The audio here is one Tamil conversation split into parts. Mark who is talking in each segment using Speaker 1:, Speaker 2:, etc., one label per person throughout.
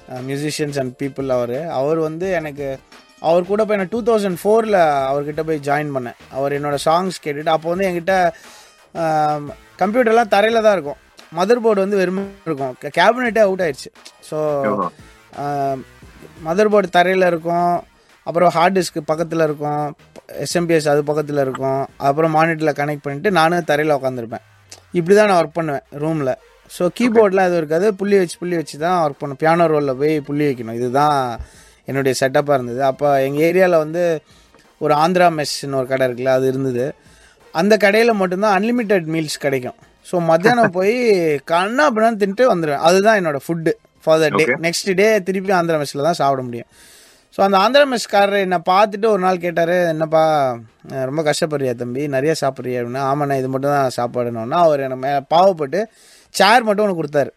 Speaker 1: மியூசிஷியன்ஸ் அண்ட் பீப்புள் அவர் அவர் வந்து எனக்கு அவர் கூட போய் நான் டூ தௌசண்ட் ஃபோரில் அவர்கிட்ட போய் ஜாயின் பண்ணேன் அவர் என்னோட சாங்ஸ் கேட்டுட்டு அப்போ வந்து என்கிட்ட கம்ப்யூட்டர்லாம் தரையில் தான் இருக்கும் மதர் போர்டு வந்து வெறுமை இருக்கும் கேபினெட்டே அவுட் ஆயிடுச்சு ஸோ
Speaker 2: ஓஹோ.
Speaker 1: மதர் போர்டு தரையில் இருக்கும் அப்புறம் ஹார்ட் டிஸ்க் பக்கத்தில் இருக்கும் எஸ்எம்பிஎஸ் அது பக்கத்தில் இருக்கும் அப்புறம் மானிட்டரில் கனெக்ட் பண்ணிட்டு நானும் தரையில் உட்காந்துருப்பேன் இப்படி தான் நான் ஒர்க் பண்ணுவேன் ரூமில் ஸோ கீபோர்ட்லாம் எதுவும் இருக்காது புள்ளி வச்சு புள்ளி வச்சு தான் ஒர்க் பண்ணும் பியானோ ரோலில் போய் புள்ளி வைக்கணும் இதுதான் என்னுடைய செட்டப்பாக இருந்தது அப்போ எங்கள் ஏரியாவில் வந்து ஒரு ஆந்திரா மெஸ்ன்னு ஒரு கடை இருக்குல்ல அது இருந்தது அந்த கடையில் மட்டும்தான் அன்லிமிட்டெட் மீல்ஸ் கிடைக்கும் ஸோ மத்தியானம் போய் கண்ணா அப்படின்னு தின்ட்டு வந்துடுவேன் அதுதான் என்னோட food for the day
Speaker 2: Okay.
Speaker 1: Next day திருப்பி ஆந்திரா மெஸ்ஸில் தான் சாப்பிட முடியும் ஸோ அந்த ஆந்திரா மெஸ்காரர் என்னை பார்த்துட்டு ஒரு நாள் கேட்டார் என்னப்பா அஹ் ரொம்ப கஷ்டப்படுறியா தம்பி நிறைய சாப்பிட்றியா அப்படின்னா ஆமாண்ணா இது மட்டும் தான் சாப்பாடுனோன்னா அவர் என்னை மே பாவப்பட்டு சேர் மட்டும் ஒன்று கொடுத்தாரு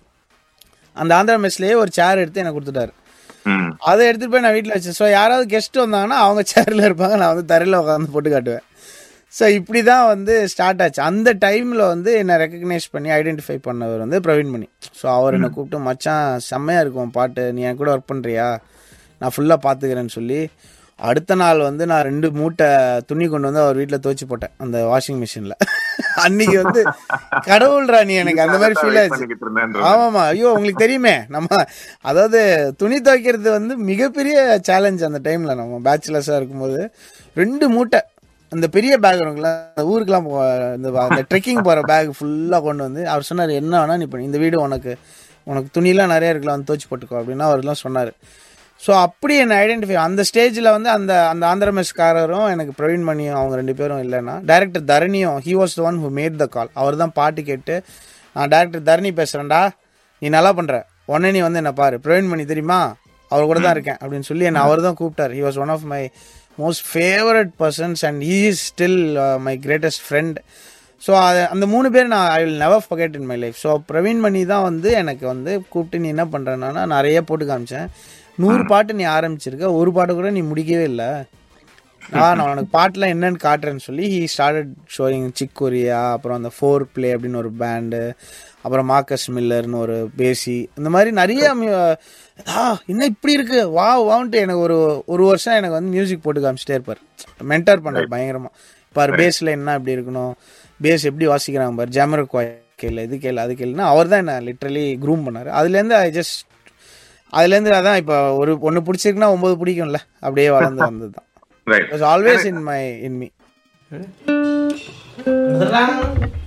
Speaker 1: அந்த ஆந்திரா மெஸ்லேயே ஒரு சேர் எடுத்து எனக்கு கொடுத்துட்டாரு
Speaker 2: ம்
Speaker 1: அதை எடுத்துட்டு போய் நான் வீட்டில் வச்சேன் ஸோ யாராவது கெஸ்ட் வந்தாங்கன்னா அவங்க சேரில் இருப்பாங்க நான் வந்து தரையில் உட்காந்து போட்டு காட்டுவேன் ஸோ இப்படி தான் வந்து ஸ்டார்ட் ஆச்சு அந்த டைமில் வந்து என்னை ரெக்கக்னைஸ் பண்ணி ஐடென்டிஃபை பண்ணவர் வந்து பிரவீன் மணி ஸோ அவர் என்னை கூப்பிட்டு மச்சான் செம்மையாக இருக்கும் பாட்டு நீ என் கூட ஒர்க் பண்ணுறியா நான் ஃபுல்லாக பார்த்துக்கிறேன்னு சொல்லி அடுத்த நாள் வந்து நான் ரெண்டு மூட்டை துணி கொண்டு வந்து அவர் வீட்டில் துவைச்சு போட்டேன் அந்த வாஷிங் மிஷினில் அன்னைக்கு வந்து கடவுள்ரா நீ எனக்கு அந்த மாதிரி ஃபீல் ஆச்சு
Speaker 2: பண்ணிக்கிட்டு இருந்தேன்ற
Speaker 1: ஆமாமா ஐயோ உங்களுக்கு தெரியுமே நம்ம அதாவது துணி துவைக்கிறது வந்து மிகப்பெரிய சேலஞ்ச் அந்த டைம்ல நம்ம பேச்சுலர்ஸா இருக்கும்போது ரெண்டு மூட்டை அந்த பெரிய பேக் இருக்குல்ல அந்த ஊருக்குலாம் போ- இந்த வ- அந்த ட்ரெக்கிங் போற பேக் ஃபுல்லா கொண்டு வந்து அவர் சொன்னார் என்ன வேணா நீ பண்ணு இந்த வீடு உனக்கு உனக்கு துணிலாம் நிறைய இருக்கலாம் வந்து துவைச்சு போட்டுக்கோ அப்படின்னா அவர்லாம் சொன்னார் ஸோ அப்படி என்னை ஐடென்டிஃபை அந்த ஸ்டேஜில் வந்து அந்த அந்த ஆந்திர மெஸ்காரரும் எனக்கு பிரவீன் மணியும் அவங்க ரெண்டு பேரும் இல்லைன்னா டைரக்டர் தரணியும் he was the one who made the call அவர் தான் பாட்டு கேட்டு நான் டைரக்டர் தரணி பேசுகிறேன்டா நீ நல்லா பண்ணுற உடனே நீ வந்து என்ன பாரு பிரவீன் மணி தெரியுமா அவர் கூட தான் இருக்கேன் அப்படின்னு சொல்லி என்னை அவர் தான் கூப்பிட்டார் he was one of my most favourite persons and he is still my greatest friend so அந்த மூணு பேர் நான் I will never forget in my life so Praveen Mani தான் வந்து எனக்கு வந்து கூப்பிட்டு நீ என்ன பண்ணுறேன்னா நிறைய போட்டு காமிச்சேன் நூறு பாட்டு நீ ஆரம்பிச்சிருக்க ஒரு பாட்டு கூட நீ முடிக்கவே இல்லை நான் நான் உனக்கு பாட்டுலாம் என்னன்னு காட்டுறேன்னு சொல்லி he started showing Chick Corea அப்புறம் அந்த ஃபோர் ப்ளே அப்படின்னு ஒரு பேண்டு அப்புறம் மார்க்கஸ் மில்லர்னு ஒரு பேசி இந்த மாதிரி நிறைய mu- ஆ என்ன இப்படி இருக்கு வா வான்ட்டு எனக்கு ஒரு ஒரு வருஷம் எனக்கு வந்து மியூசிக் போட்டு காமிச்சிட்டே இருப்பார் மென்டர் பண்ணார் பயங்கரமா பாரு பேஸ்ல என்ன இப்படி இருக்கணும் பேஸ் எப்படி வாசிக்கிறாங்க பாரு ஜாமர் கேளு இது கேளு அது கேளுன்னா அவர் தான் என்ன லிட்ரலி க்ரூம் பண்ணார் அதுலேருந்து ஐ ஜஸ்ட் அதுலேருந்து அதான் இப்போ ஒரு ஒன்று பிடிச்சிருக்குன்னா ஒன்பது பிடிக்கும்ல அப்படியே வளர்ந்து வந்தது தான்
Speaker 2: right
Speaker 1: was always in my in me